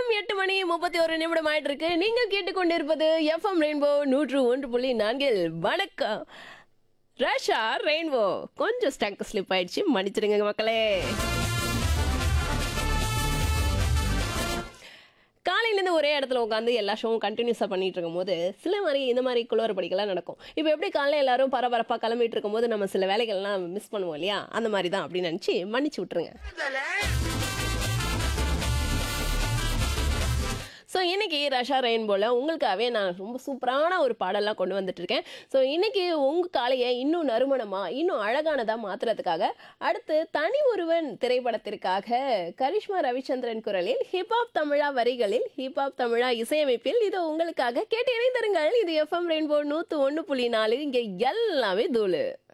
நேரம் எட்டு மணி முப்பத்தி ஒரு நிமிடம் ஆயிட்டு இருக்கு நீங்க கேட்டுக்கொண்டிருப்பது எஃப்எம் ரெயின்போ நூற்று ஒன்று புள்ளி நான்கில் வணக்கம் ரஷா ரெயின்போ கொஞ்சம் ஸ்டக் ஸ்லிப் ஆயிடுச்சு மன்னிச்சிடுங்க மக்களே காலையிலேருந்து ஒரே இடத்துல உட்காந்து எல்லா ஷோவும் கண்டினியூஸாக பண்ணிட்டு இருக்கும்போது சில மாதிரி இந்த மாதிரி குளோர படிக்கலாம் நடக்கும் இப்போ எப்படி காலையில் எல்லாரும் பரபரப்பாக கிளம்பிட்டு இருக்கும்போது நம்ம சில வேலைகள்லாம் மிஸ் பண்ணுவோம் இல்லையா அந்த மாதிரி தான் அப்படின்னு நினச்சி மன்னிச்சு விட்டுருங்க ஸோ இன்னைக்கு ரஷா ரெயின்போல உங்களுக்காகவே நான் ரொம்ப சூப்பரான ஒரு பாடலாம் கொண்டு வந்துட்டு இருக்கேன் ஸோ இன்னைக்கு உங்க காலையை இன்னும் நறுமணமா இன்னும் அழகானதா மாத்துறதுக்காக அடுத்து தனி ஒருவன் திரைப்படத்திற்காக கரிஷ்மா ரவிச்சந்திரன் குரலில் ஹிப்ஹாப் தமிழா வரிகளில் ஹிப்ஹாப் தமிழா இசையமைப்பில் இது உங்களுக்காக கேட்டு இணைந்திருங்கள் இது எஃப்எம் ரெயின்போ நூத்து ஒன்று புள்ளி நாலு இங்கே எல்லாமே தூளு